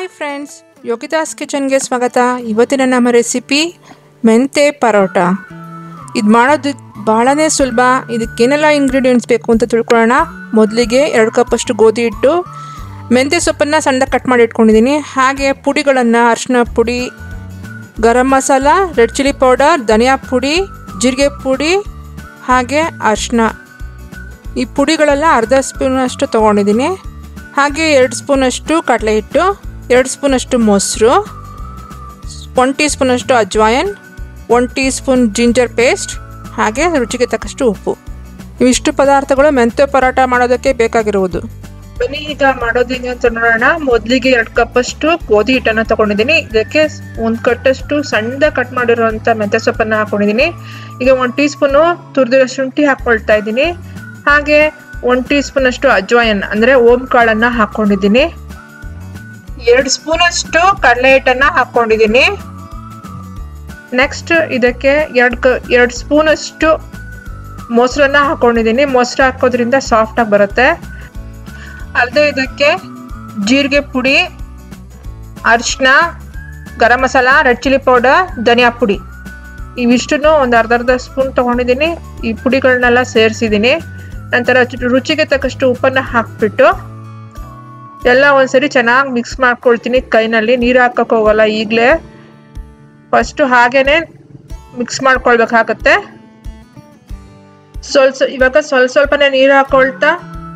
hi friends ಯೋಗಿದಾಸ್ ಕಿಚನ್ಗೆ ಸ್ವಾಗತ ಇವತ್ತಿನ ನಮ್ಮ ರೆಸಿಪಿ ಮೆಂತೆ ಪರೋಟ ಇದು ಮಾಡೋದು ಭಾಳನೇ ಸುಲಭ ಇದಕ್ಕೇನೆಲ್ಲ ಇಂಗ್ರೀಡಿಯೆಂಟ್ಸ್ ಬೇಕು ಅಂತ ತಿಳ್ಕೊಳ್ಳೋಣ ಮೊದಲಿಗೆ ಎರಡು ಕಪ್ಪಷ್ಟು ಗೋಧಿ ಹಿಟ್ಟು ಮೆಂತೆ ಸೊಪ್ಪನ್ನು ಸಣ್ಣದಾಗಿ ಕಟ್ ಮಾಡಿ ಇಟ್ಕೊಂಡಿದ್ದೀನಿ ಹಾಗೆ ಪುಡಿಗಳನ್ನು ಅರಿಶಿನ ಪುಡಿ garam masala red chilli powder ಧನಿಯಾ ಪುಡಿ ಜೀರಿಗೆ ಪುಡಿ ಹಾಗೆ ಅರಿಶಿನ ಈ ಪುಡಿಗಳೆಲ್ಲ ಅರ್ಧ ಸ್ಪೂನಷ್ಟು ತೊಗೊಂಡಿದ್ದೀನಿ ಹಾಗೆ ಎರಡು ಸ್ಪೂನಷ್ಟು ಕಡಲೆ ಹಿಟ್ಟು ಎರಡು ಸ್ಪೂನಷ್ಟು ಮೊಸರು ಒನ್ ಟೀ ಸ್ಪೂನಷ್ಟು ajwain one teaspoon ginger paste ಹಾಗೆ ರುಚಿಗೆ ತಕ್ಕಷ್ಟು ಉಪ್ಪು ಇವಿಷ್ಟು ಪದಾರ್ಥಗಳು ಮೆಂತ್ಯ ಪರೋಟ ಮಾಡೋದಕ್ಕೆ ಬೇಕಾಗಿರುವುದು ಬನ್ನಿ ಈಗ ಮಾಡೋದು ಹೆಂಗೆ ಅಂತ ನೋಡೋಣ ಮೊದಲಿಗೆ ಎರಡು ಕಪ್ಪಷ್ಟು ಗೋಧಿ ಹಿಟ್ಟನ್ನು ತಗೊಂಡಿದ್ದೀನಿ ಇದಕ್ಕೆ ಒಂದು ಕಟ್ಟಷ್ಟು ಸಣ್ಣದ ಕಟ್ ಮಾಡಿರುವಂಥ ಮೆಂತ್ಯ ಸೊಪ್ಪನ್ನು ಹಾಕೊಂಡಿದ್ದೀನಿ ಈಗ ಒಂದು ಟೀ ಸ್ಪೂನು ತುರಿದಿರೋ ಶುಂಠಿ ಹಾಕ್ಕೊಳ್ತಾ ಇದ್ದೀನಿ ಹಾಗೆ ಒನ್ ಟೀ ಸ್ಪೂನ್ ಅಷ್ಟು ಅಜ್ವಾಯನ್ ಅಂದರೆ ಓಂ ಕಾಳನ್ನು ಹಾಕ್ಕೊಂಡಿದ್ದೀನಿ ಎರಡು ಸ್ಪೂನ್ ಅಷ್ಟು ಕಡಲೆ ಹಿಟ್ಟನ್ನು ಹಾಕ್ಕೊಂಡಿದ್ದೀನಿ ನೆಕ್ಸ್ಟ್ ಇದಕ್ಕೆ ಎರಡು ಕ ಎರಡು ಸ್ಪೂನ್ ಅಷ್ಟು ಮೊಸರನ್ನ ಹಾಕೊಂಡಿದ್ದೀನಿ ಮೊಸರು ಹಾಕೋದ್ರಿಂದ ಸಾಫ್ಟಾಗಿ ಬರುತ್ತೆ ಅಲ್ಲದೆ ಇದಕ್ಕೆ ಜೀರಿಗೆ ಪುಡಿ ಅರಿಶಿನ garam masala red chilli powder ಧನಿಯಾ ಪುಡಿ ಇವಿಷ್ಟನ್ನು ಒಂದು ಅರ್ಧ ಅರ್ಧ ಸ್ಪೂನ್ ತೊಗೊಂಡಿದ್ದೀನಿ ಈ ಪುಡಿಗಳನ್ನೆಲ್ಲ ಸೇರಿಸಿದ್ದೀನಿ ನಂತರ ರುಚಿಗೆ ತಕ್ಕಷ್ಟು ಉಪ್ಪನ್ನು ಹಾಕ್ಬಿಟ್ಟು ಎಲ್ಲ ಒಂದ್ಸರಿ ಚೆನ್ನಾಗಿ ಮಿಕ್ಸ್ ಮಾಡ್ಕೊಳ್ತೀನಿ ಕೈನಲ್ಲಿ ನೀರು ಹಾಕಕ್ಕೆ ಹೋಗಲ್ಲ ಈಗಲೇ ಫಸ್ಟು ಹಾಗೇನೆ ಮಿಕ್ಸ್ ಮಾಡ್ಕೊಳ್ಬೇಕಾಗತ್ತೆ ಸ್ವಲ್ಪ ಇವಾಗ ಸ್ವಲ್ಪ ಸ್ವಲ್ಪನೇ ನೀರು ಹಾಕೊಳ್ತಾ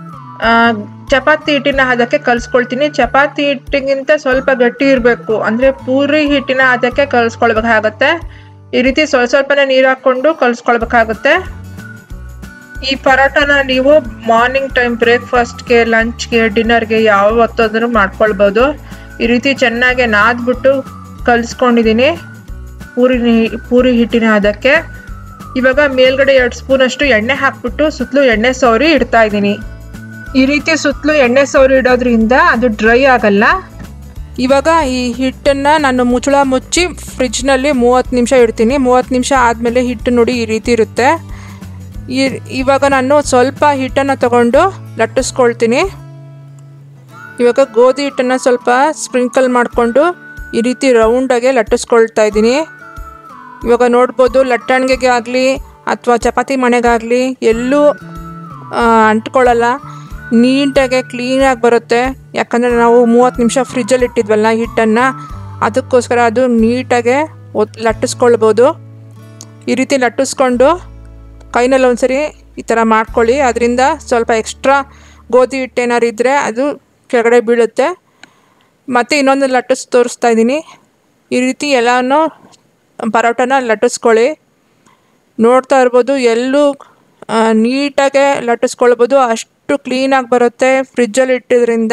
ಚಪಾತಿ ಹಿಟ್ಟಿನ ಅದಕ್ಕೆ ಕಲಿಸ್ಕೊಳ್ತೀನಿ ಚಪಾತಿ ಹಿಟ್ಟಿಗಿಂತ ಸ್ವಲ್ಪ ಗಟ್ಟಿ ಇರಬೇಕು ಅಂದರೆ ಪೂರಿ ಹಿಟ್ಟಿನ ಅದಕ್ಕೆ ಕಲಿಸ್ಕೊಳ್ಬೇಕಾಗತ್ತೆ ಈ ರೀತಿ ಸ್ವಲ್ಪ ಸ್ವಲ್ಪನೇ ನೀರು ಹಾಕ್ಕೊಂಡು ಕಲಿಸ್ಕೊಳ್ಬೇಕಾಗತ್ತೆ ಈ ಪರೋಟನ ನೀವು ಮಾರ್ನಿಂಗ್ ಟೈಮ್ ಬ್ರೇಕ್ಫಾಸ್ಟ್ಗೆ ಲಂಚ್ಗೆ ಡಿನ್ನರ್ಗೆ ಯಾವ ಹೊತ್ತಾದ್ರೂ ಮಾಡ್ಕೊಳ್ಬೋದು ಈ ರೀತಿ ಚೆನ್ನಾಗಿ ನಾದ್ಬಿಟ್ಟು ಕಲಿಸ್ಕೊಂಡಿದ್ದೀನಿ ಪೂರಿ ಪೂರಿ ಹಿಟ್ಟಿನ ಅದಕ್ಕೆ ಇವಾಗ ಮೇಲ್ಗಡೆ ಎರಡು ಸ್ಪೂನಷ್ಟು ಎಣ್ಣೆ ಹಾಕ್ಬಿಟ್ಟು ಸುತ್ತಲೂ ಎಣ್ಣೆ ಸವರಿ ಇಡ್ತಾ ಇದ್ದೀನಿ ಈ ರೀತಿ ಸುತ್ತಲೂ ಎಣ್ಣೆ ಸವರಿ ಇಡೋದ್ರಿಂದ ಅದು ಡ್ರೈ ಆಗಲ್ಲ ಇವಾಗ ಈ ಹಿಟ್ಟನ್ನು ನಾನು ಮುಚ್ಚಳ ಮುಚ್ಚಿ ಫ್ರಿಜ್ನಲ್ಲಿ ಮೂವತ್ತು ನಿಮಿಷ ಇಡ್ತೀನಿ ಮೂವತ್ತು ನಿಮಿಷ ಆದಮೇಲೆ ಹಿಟ್ಟು ನೋಡಿ ಈ ರೀತಿ ಇರುತ್ತೆ ಈ ಇವಾಗ ನಾನು ಸ್ವಲ್ಪ ಹಿಟ್ಟನ್ನು ತಗೊಂಡು ಲಟ್ಟಿಸ್ಕೊಳ್ತೀನಿ ಇವಾಗ ಗೋಧಿ ಹಿಟ್ಟನ್ನು ಸ್ವಲ್ಪ ಸ್ಪ್ರಿಂಕಲ್ ಮಾಡಿಕೊಂಡು ಈ ರೀತಿ ರೌಂಡಾಗೆ ಲಟ್ಟಿಸ್ಕೊಳ್ತಾ ಇದ್ದೀನಿ ಇವಾಗ ನೋಡ್ಬೋದು ಲಟ್ಟಣಿಗೆಗೆ ಆಗಲಿ ಅಥವಾ ಚಪಾತಿ ಮಣೆಗಾಗಲಿ ಎಲ್ಲೂ ಅಂಟ್ಕೊಳ್ಳಲ್ಲ ನೀಟಾಗೆ ಕ್ಲೀನಾಗಿ ಬರುತ್ತೆ ಯಾಕಂದರೆ ನಾವು ಮೂವತ್ತು ನಿಮಿಷ ಫ್ರಿಜ್ಜಲ್ಲಿ ಇಟ್ಟಿದ್ವಲ್ಲ ಹಿಟ್ಟನ್ನು ಅದಕ್ಕೋಸ್ಕರ ಅದು ನೀಟಾಗೆ ಒತ್ ಲಟ್ಟಿಸ್ಕೊಳ್ಬೋದು ಈ ರೀತಿ ಲಟ್ಟಿಸ್ಕೊಂಡು ಕೈನಲ್ಲಿ ಒಂದ್ಸರಿ ಈ ಥರ ಮಾಡ್ಕೊಳ್ಳಿ ಅದರಿಂದ ಸ್ವಲ್ಪ ಎಕ್ಸ್ಟ್ರಾ ಗೋಧಿ ಹಿಟ್ಟು ಏನಾರು ಇದ್ದರೆ ಅದು ಕೆಳಗಡೆ ಬೀಳುತ್ತೆ ಮತ್ತು ಇನ್ನೊಂದು ಲಟ್ಟಿಸ್ ತೋರಿಸ್ತಾ ಇದ್ದೀನಿ ಈ ರೀತಿ ಎಲ್ಲನೂ ಪರೋಟನ ಲಟ್ಟಿಸ್ಕೊಳ್ಳಿ ನೋಡ್ತಾ ಇರ್ಬೋದು ಎಲ್ಲೂ ನೀಟಾಗೆ ಲಟ್ಟಿಸ್ಕೊಳ್ಬೋದು ಅಷ್ಟು ಕ್ಲೀನಾಗಿ ಬರುತ್ತೆ ಫ್ರಿಜ್ಜಲ್ಲಿ ಇಟ್ಟಿದ್ರಿಂದ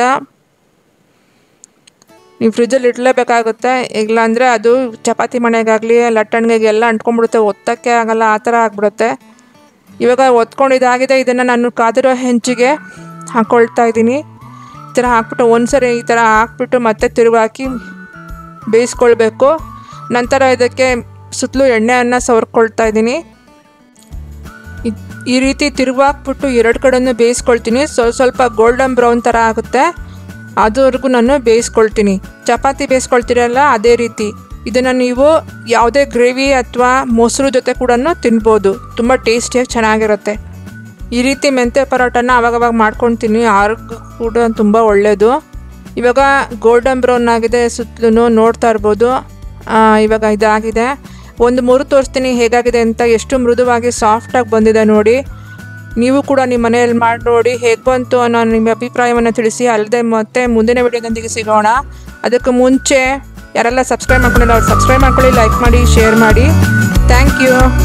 ನೀವು ಫ್ರಿಜ್ಜಲ್ಲಿ ಇಡಲೇಬೇಕಾಗುತ್ತೆ ಇಲ್ಲಾಂದರೆ ಅದು ಚಪಾತಿ ಮನೆಗಾಗಲಿ ಲಟ್ಟಣಿಗೆಗೆ ಎಲ್ಲ ಅಂಟ್ಕೊಂಡ್ಬಿಡುತ್ತೆ ಒತ್ತಕ್ಕೆ ಆಗಲ್ಲ ಆ ಥರ ಆಗಿಬಿಡುತ್ತೆ ಇವಾಗ ಒತ್ಕೊಂಡಿದ್ದಾಗಿದೆ ಇದನ್ನು ನಾನು ಕಾದಿರೋ ಹೆಂಚಿಗೆ ಹಾಕ್ಕೊಳ್ತಾ ಇದ್ದೀನಿ ಈ ಥರ ಹಾಕ್ಬಿಟ್ಟು ಒಂದು ಸರಿ ಈ ಥರ ಹಾಕ್ಬಿಟ್ಟು ಮತ್ತೆ ತಿರುಗಿ ಹಾಕಿ ಬೇಯಿಸ್ಕೊಳ್ಬೇಕು ನಂತರ ಇದಕ್ಕೆ ಸುತ್ತಲೂ ಎಣ್ಣೆಯನ್ನು ಸವರ್ಕೊಳ್ತಾ ಇದ್ದೀನಿ ಈ ರೀತಿ ತಿರುಗಿ ಹಾಕ್ಬಿಟ್ಟು ಎರಡು ಕಡೆನೂ ಬೇಯಿಸ್ಕೊಳ್ತೀನಿ ಸ್ವಲ್ಪ ಸ್ವಲ್ಪ ಗೋಲ್ಡನ್ ಬ್ರೌನ್ ಥರ ಆಗುತ್ತೆ ಅದುವರೆಗೂ ನಾನು ಬೇಯಿಸ್ಕೊಳ್ತೀನಿ ಚಪಾತಿ ಬೇಯಿಸ್ಕೊಳ್ತೀರಲ್ಲ ಅದೇ ರೀತಿ ಇದನ್ನು ನೀವು ಯಾವುದೇ ಗ್ರೇವಿ ಅಥವಾ ಮೊಸರು ಜೊತೆ ಕೂಡ ತಿನ್ಬೋದು ತುಂಬ ಟೇಸ್ಟಿಯಾಗಿ ಚೆನ್ನಾಗಿರುತ್ತೆ ಈ ರೀತಿ ಮೆಂತ್ಯ ಪರೋಟನ ಅವಾಗವಾಗ ಮಾಡ್ಕೊಳ್ತೀನಿ ಆರೋಗ್ಯ ಕೂಡ ತುಂಬ ಒಳ್ಳೆಯದು ಇವಾಗ ಗೋಲ್ಡನ್ ಬ್ರೌನ್ ಆಗಿದೆ ಸುತ್ತಲೂ ನೋಡ್ತಾ ಇರ್ಬೋದು ಇವಾಗ ಇದಾಗಿದೆ ಒಂದು ಮೂರು ತೋರಿಸ್ತೀನಿ ಹೇಗಾಗಿದೆ ಅಂತ ಎಷ್ಟು ಮೃದುವಾಗಿ ಸಾಫ್ಟಾಗಿ ಬಂದಿದೆ ನೋಡಿ ನೀವು ಕೂಡ ನಿಮ್ಮ ಮನೆಯಲ್ಲಿ ಮಾಡಿ ನೋಡಿ ಹೇಗೆ ಬಂತು ಅನ್ನೋ ನಿಮ್ಮ ಅಭಿಪ್ರಾಯವನ್ನು ತಿಳಿಸಿ ಅಲ್ಲದೆ ಮತ್ತೆ ಮುಂದಿನ ವಿಡಿಯೋದೊಂದಿಗೆ ಸಿಗೋಣ ಅದಕ್ಕೆ ಮುಂಚೆ ಯಾರೆಲ್ಲ ಸಬ್ಸ್ಕ್ರೈಬ್ ಮಾಡ್ಕೊಂಡಿಲ್ಲ ಅವ್ರು ಸಬ್ಸ್ಕ್ರೈಬ್ ಮಾಡ್ಕೊಳ್ಳಿ ಲೈಕ್ ಮಾಡಿ ಶೇರ್ ಮಾಡಿ ಥ್ಯಾಂಕ್ ಯು